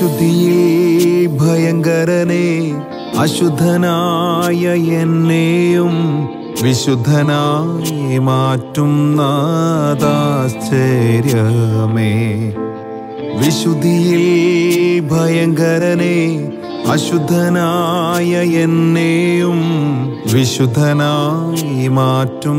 വിശുദ്ധിയിൽ ഭയങ്കരനെ അശുദ്ധനായ എന്നെയും വിശുദ്ധനായി മാറ്റും നാദാശ്ചര്യമേ വിശുദ്ധിയിൽ ഭയങ്കരനെ അശുദ്ധനായ എന്നെയും വിശുദ്ധനായി മാറ്റും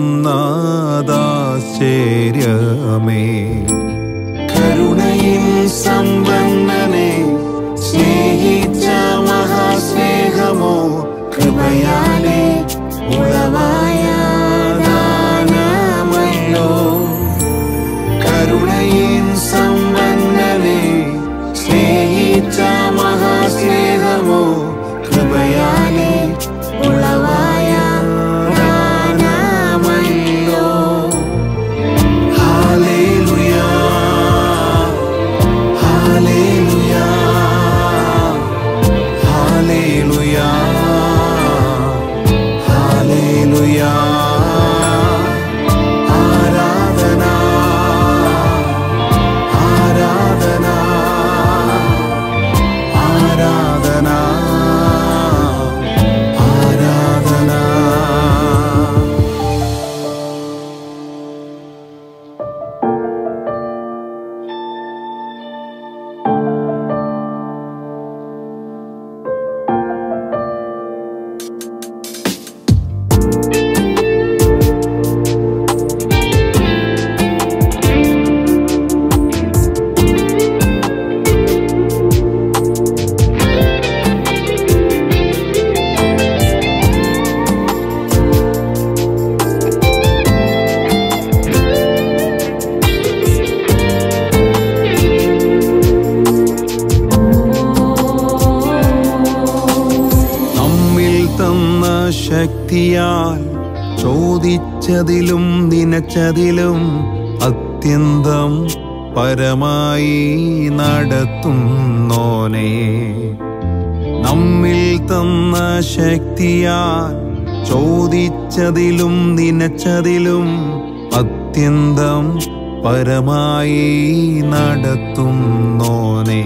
നാദാശ്ചര്യമേ കരുണയിൻ സമ്പന്നനെ സ്നേഹിച്ച മഹാസ്നേഹമോ കൃപയാലെ ഉളവായ ദാനമല്ലോ കരുണയിൻ സമ്പന്നനെ സ്നേഹിച്ച മഹാസ്നേഹമോ കൃപയാലെ ഉളവായ ദാനമല്ലോ Hallelujah. Hallelujah. Hallelujah. Hallelujah. ആരാധന ആരാധന ആരാധന ആരാധന നമ്മിൽ തന്ന ശക്തിയാൽ ചോദിച്ചതിലും നനച്ചതിലും അത്യന്തം പരമായി നടത്തുന്നോനെ നമ്മിൽ തന്ന ശക്തിയാൽ ചോദിച്ചതിലും നനച്ചതിലും അത്യന്തം പരമായി നടത്തുന്നോനെ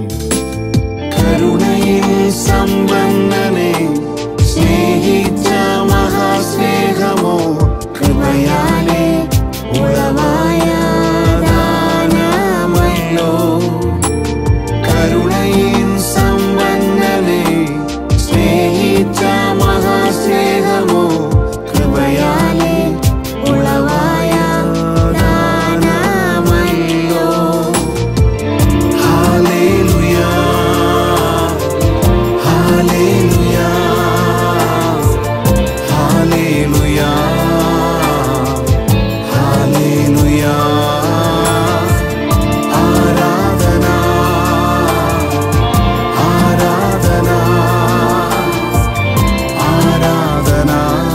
കരുണയിൻ സമ്പന്നനെ സ്നേഹിച്ച മഹാസ്നേഹമോ കൃപയാലെ ഉളവായ ദാനമല്ലോ കരുണയിൻ സമ്പന്നനെ സ്നേഹിച്ച മഹാസ്നേഹമോ കൃപയാലെ ഉളവായ ദാനമല്ലോ Hallelujah. Hallelujah. Hallelujah. Hallelujah. ആരാധന ആരാധന ആരാധന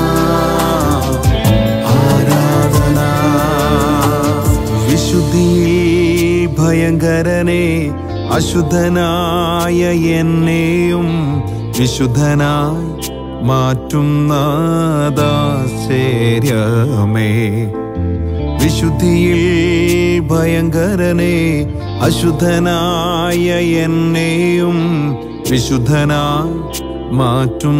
ആരാധന വിശുദ്ധിയിൽ ഭയങ്കരനെ അശുദ്ധനായ എന്നെയും വിശുദ്ധനായി മാറ്റും നാദാശ്ചര്യമേ വിശുദ്ധിയിൽ ഭയങ്കരനെ അശുദ്ധനായ എന്നെയും വിശുദ്ധനായി മാറ്റും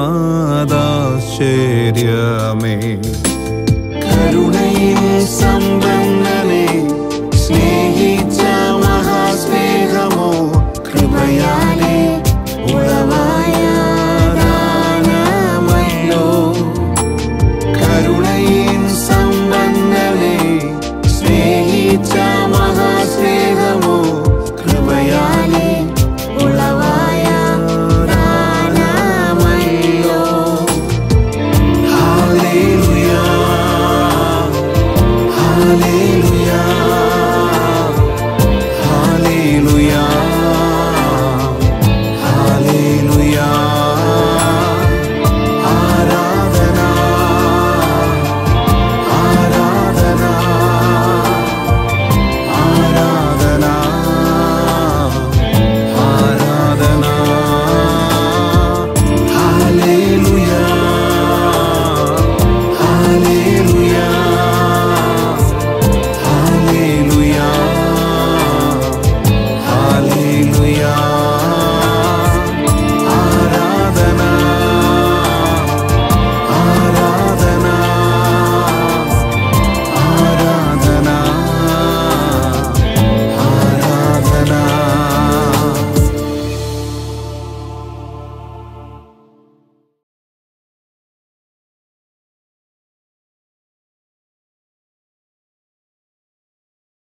നാദാശ്ചര്യമേ കരുണയിൻ സമ്പന്നനെ സ്നേഹ